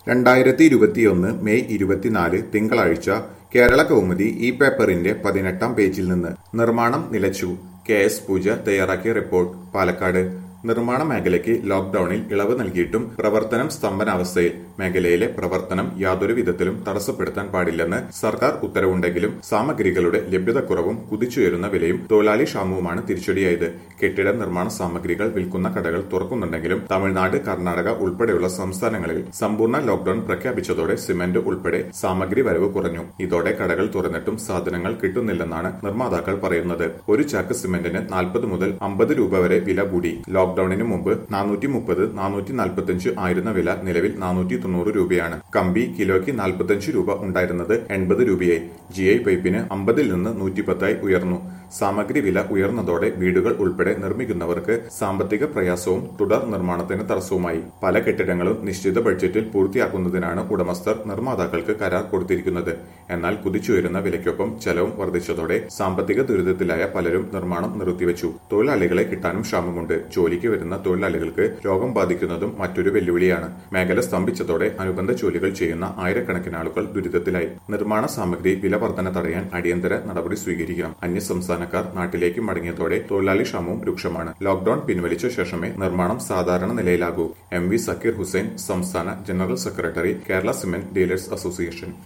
രണ്ടായിരത്തി ഇരുപത്തിയൊന്ന് മെയ് ഇരുപത്തിനാല് തിങ്കളാഴ്ച കേരള കൗമുദി ഈ പേപ്പറിന്റെ പതിനെട്ടാം പേജിൽ നിന്ന് നിർമ്മാണം നിലച്ചു കെ എസ് പൂജ തയ്യാറാക്കിയ റിപ്പോർട്ട് പാലക്കാട് നിർമ്മാണ മേഖലയ്ക്ക് ലോക്ഡൌണിൽ ഇളവ് നൽകിയിട്ടും പ്രവർത്തനം സ്തംഭനാവസ്ഥയിൽ മേഖലയിലെ പ്രവർത്തനം യാതൊരു വിധത്തിലും തടസ്സപ്പെടുത്താൻ പാടില്ലെന്ന് സർക്കാർ ഉത്തരവുണ്ടെങ്കിലും സാമഗ്രികളുടെ ലഭ്യതക്കുറവും കുതിച്ചുയരുന്ന വിലയും തൊഴിലാളി ക്ഷാമവുമാണ് തിരിച്ചടിയായത് കെട്ടിട നിർമ്മാണ സാമഗ്രികൾ വിൽക്കുന്ന കടകൾ തുറക്കുന്നുണ്ടെങ്കിലും തമിഴ്നാട് കർണാടക ഉൾപ്പെടെയുള്ള സംസ്ഥാനങ്ങളിൽ സമ്പൂർണ്ണ ലോക്ഡൌൺ പ്രഖ്യാപിച്ചതോടെ സിമന്റ് ഉൾപ്പെടെ സാമഗ്രി വരവ് കുറഞ്ഞു ഇതോടെ കടകൾ തുറന്നിട്ടും സാധനങ്ങൾ കിട്ടുന്നില്ലെന്നാണ് നിർമ്മാതാക്കൾ പറയുന്നത് ഒരു ചാക്ക് സിമന്റിന് നാൽപ്പത് മുതൽ അമ്പത് രൂപ വരെ വില കൂടി ലോക്ഡൌണിന് മുമ്പ് നാനൂറ്റി മുപ്പത് നാനൂറ്റി നാൽപ്പത്തഞ്ച് ആയിരുന്ന വില നിലവിൽ നാനൂറ്റി തൊണ്ണൂറ് രൂപയാണ് കമ്പി കിലോയ്ക്ക് നാൽപ്പത്തഞ്ച് രൂപ ഉണ്ടായിരുന്നത് എൺപത് രൂപയായി ജി ഐ പൈപ്പിന് അമ്പതിൽ നിന്ന് നൂറ്റിപ്പത്തായി ഉയർന്നു സാമഗ്രി വില ഉയർന്നതോടെ വീടുകൾ ഉൾപ്പെടെ നിർമ്മിക്കുന്നവർക്ക് സാമ്പത്തിക പ്രയാസവും തുടർ നിർമ്മാണത്തിന് തടസ്സവുമായി പല കെട്ടിടങ്ങളും നിശ്ചിത ബഡ്ജറ്റിൽ പൂർത്തിയാക്കുന്നതിനാണ് ഉടമസ്ഥർ നിർമ്മാതാക്കൾക്ക് കരാർ കൊടുത്തിരിക്കുന്നത് എന്നാൽ കുതിച്ചുയരുന്ന വിലയ്ക്കൊപ്പം ചെലവും വർദ്ധിച്ചതോടെ സാമ്പത്തിക ദുരിതത്തിലായ പലരും നിർമ്മാണം നിർത്തിവെച്ചു തൊഴിലാളികളെ കിട്ടാനും ക്ഷാമമുണ്ട് ജോലിക്ക് വരുന്ന തൊഴിലാളികൾക്ക് രോഗം ബാധിക്കുന്നതും മറ്റൊരു വെല്ലുവിളിയാണ് മേഖല സ്തംഭിച്ചതോടെ അനുബന്ധ ജോലികൾ ചെയ്യുന്ന ആയിരക്കണക്കിന് ആളുകൾ ദുരിതത്തിലായി നിർമ്മാണ സാമഗ്രി വില വർധന തടയാൻ അടിയന്തര നടപടി സ്വീകരിക്കണം അന്യ സംസ്ഥാനക്കാർ നാട്ടിലേക്ക് മടങ്ങിയതോടെ തൊഴിലാളി ക്ഷാമവും രൂക്ഷമാണ് ലോക്ഡൌൺ പിൻവലിച്ച ശേഷമേ നിർമ്മാണം സാധാരണ നിലയിലാകൂ എം വി സക്കീർ ഹുസൈൻ സംസ്ഥാന general secretary Kerala cement dealers association